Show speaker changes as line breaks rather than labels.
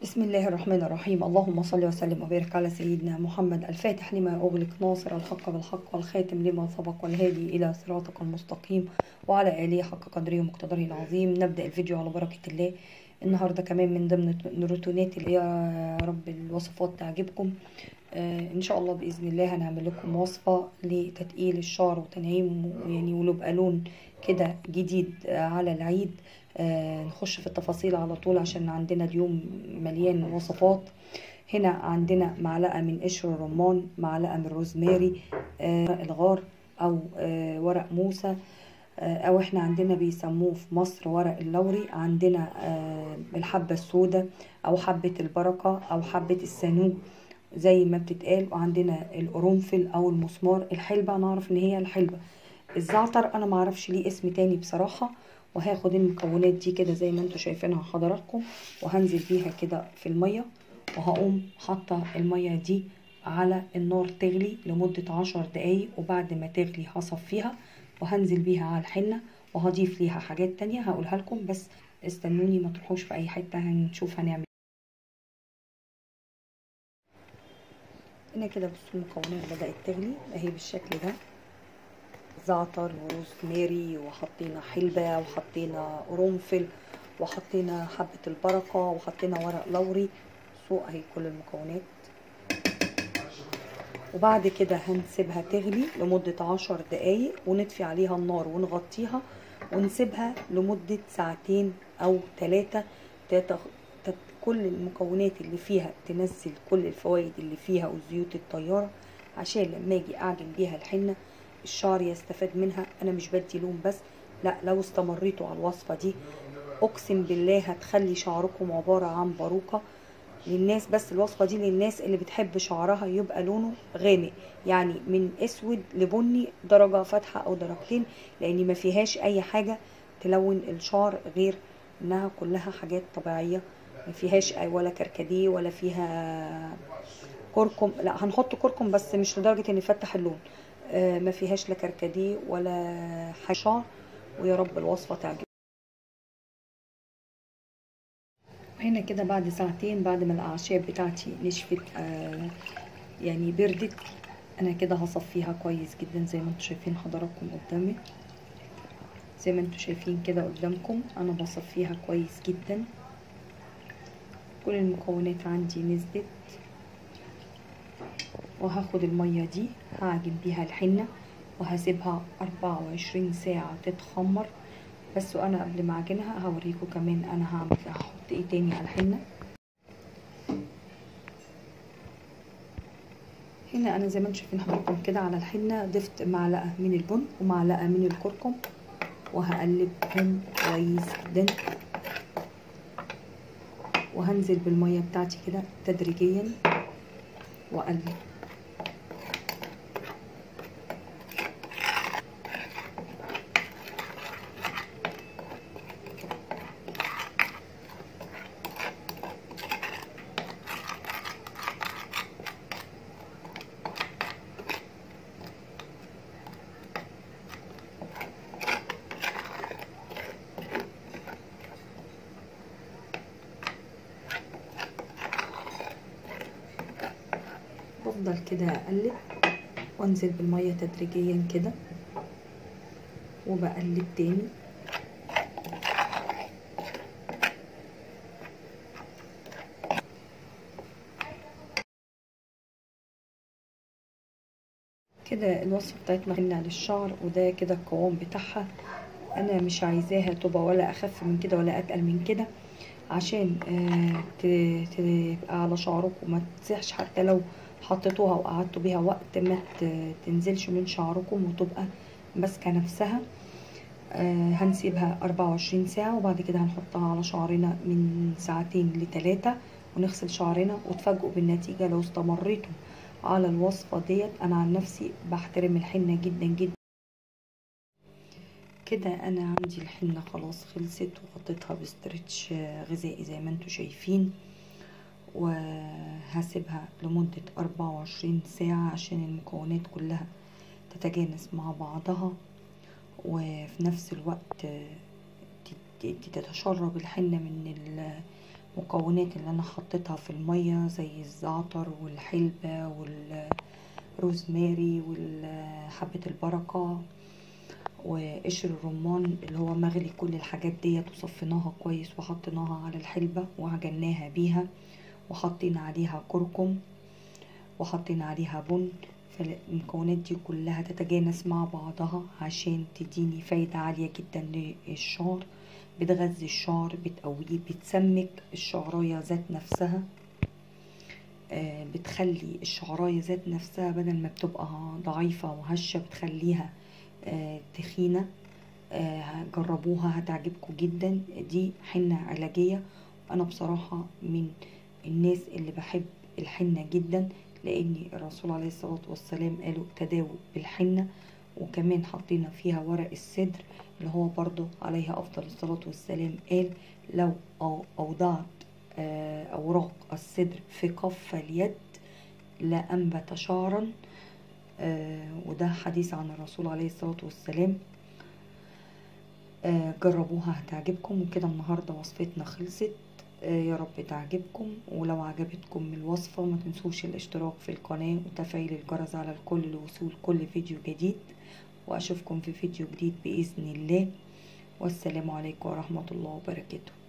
بسم الله الرحمن الرحيم اللهم صل وسلم وبارك على سيدنا محمد الفاتح لما أغلق ناصر الحق بالحق والخاتم لما سبق والهادي إلى صراطك المستقيم وعلى آله حق قدره ومقتدره العظيم نبدأ الفيديو على بركة الله النهاردة كمان من ضمن الروتينات اللي يا رب الوصفات تعجبكم آه إن شاء الله بإذن الله هنعمل لكم وصفة لتتقيل الشعر وتنعيم يعني ولبقى لون كده جديد آه على العيد آه نخش في التفاصيل على طول عشان عندنا اليوم مليان وصفات هنا عندنا معلقة من قشر الرمان معلقة من روزماري آه الغار أو آه ورق موسى آه أو احنا عندنا بيسموه في مصر ورق اللوري عندنا آه الحبة السوداء أو حبة البركة أو حبة السنوب زي ما بتتقال وعندنا القرنفل أو المسمار الحلبة نعرف إن هي الحلبة الزعتر أنا معرفش ليه اسم تاني بصراحة وهاخد المكونات دي كده زي ما انتوا شايفينها حضراتكم وهنزل بيها كده في المية وهقوم حاطة المية دي على النار تغلي لمدة عشر دقايق وبعد ما تغلي هصفيها وهنزل بيها على الحنة وهضيف ليها حاجات تانية هقولها لكم بس استنوني ما تروحوش في اي حتة هنشوف هنعمل هنا كده بصوا المكونات بدأت تغلي اهي بالشكل ده زعتر وروزماري وحطينا حلبة وحطينا قرنفل وحطينا حبة البركة وحطينا ورق لوري سوق اهي كل المكونات وبعد كده هنسيبها تغلي لمدة عشر دقايق ونطفي عليها النار ونغطيها ونسيبها لمدة ساعتين او ثلاثة كل المكونات اللي فيها تنزل كل الفوائد اللي فيها والزيوت الطيارة عشان لما اجي اعجن بيها الحنه الشعر يستفاد منها انا مش بدي لون بس لا لو استمريتوا على الوصفة دي اقسم بالله هتخلي شعركم عبارة عن باروكة للناس بس الوصفة دي للناس اللي بتحب شعرها يبقى لونه غامق يعني من اسود لبني درجة فاتحة او درجتين لان ما فيهاش اي حاجة تلون الشعر غير انها كلها حاجات طبيعية ما فيهاش ولا كركديه ولا فيها كركم لا هنحط كركم بس مش لدرجة ان يفتح اللون ما فيهاش لا كركديه ولا حشار ويا رب الوصفة تعجب هنا كده بعد ساعتين بعد ما الأعشاب بتاعتي نشفت آه يعني بردت أنا كده هصفيها كويس جدا زي ما انتوا شايفين حضراتكم قدامي زي ما انتوا شايفين كده قدامكم أنا بصفيها كويس جدا كل المكونات عندي نزلت وهاخد المية دي هعجن بيها الحنة وهسيبها أربعة وعشرين ساعة تتخمر بس وأنا قبل ما أعجنها هوريكم كمان أنا هعمل هحط ايه تاني على الحنة هنا أنا زي ما انتم شايفين حضراتكم كده على الحنة ضفت معلقة من البن ومعلقة من الكركم وهقلبهم كويس جدا وهنزل بالمية بتاعتي كده تدريجيا واقلب بفضل كده اقلب وانزل بالمية تدريجيا كده وبقلب تاني كده الوصفة بتاعتنا غنى للشعر وده كده القوام بتاعها انا مش عايزاها تبقى ولا اخف من كده ولا اتقل من كده عشان آه تبقى على شعركم ما تسيحش حتى لو حطيتوها وقعدتوا بيها وقت ما تنزلش من شعركم وتبقى ماسكه نفسها آه هنسيبها 24 ساعة وبعد كده هنحطها على شعرنا من ساعتين لتلاتة ونغسل شعرنا وتفاجئوا بالنتيجة لو استمريتوا على الوصفة ديت أنا عن نفسي بحترم الحنة جدا جدا كده أنا عندي الحنة خلاص خلصت وغطيتها بستريتش غذائي زي ما انتوا شايفين وهسيبها لمدة أربعة وعشرين ساعة عشان المكونات كلها تتجانس مع بعضها وفي نفس الوقت تتشرب الحنة من مكونات اللي انا حطيتها في المية زي الزعتر والحلبة والروزماري وحبة البركة وقشر الرمان اللي هو مغلي كل الحاجات ديت وصفيناها كويس وحطيناها على الحلبة وعجناها بيها وحطينا عليها كركم وحطينا عليها بن فالمكونات دي كلها تتجانس مع بعضها عشان تديني فايدة عالية جدا للشعر بتغذي الشعر بتقويه بتسمك الشعراية ذات نفسها آه بتخلي الشعراية ذات نفسها بدل ما بتبقى ضعيفة وهشة بتخليها آه تخينة آه جربوها هتعجبكم جدا دي حنة علاجية أنا بصراحة من الناس اللي بحب الحنة جدا لأن الرسول عليه الصلاة والسلام قالوا تداووا بالحنة وكمان حطينا فيها ورق السدر اللي هو برضو عليه أفضل الصلاة والسلام قال لو أوضعت أوراق السدر في كف اليد لأنبت شعرا وده حديث عن الرسول عليه الصلاة والسلام جربوها هتعجبكم وكده النهاردة وصفتنا خلصت يا رب تعجبكم ولو عجبتكم الوصفة ما تنسوش الاشتراك في القناة وتفعيل الجرس على الكل لوصول كل فيديو جديد واشوفكم في فيديو جديد بإذن الله والسلام عليكم ورحمة الله وبركاته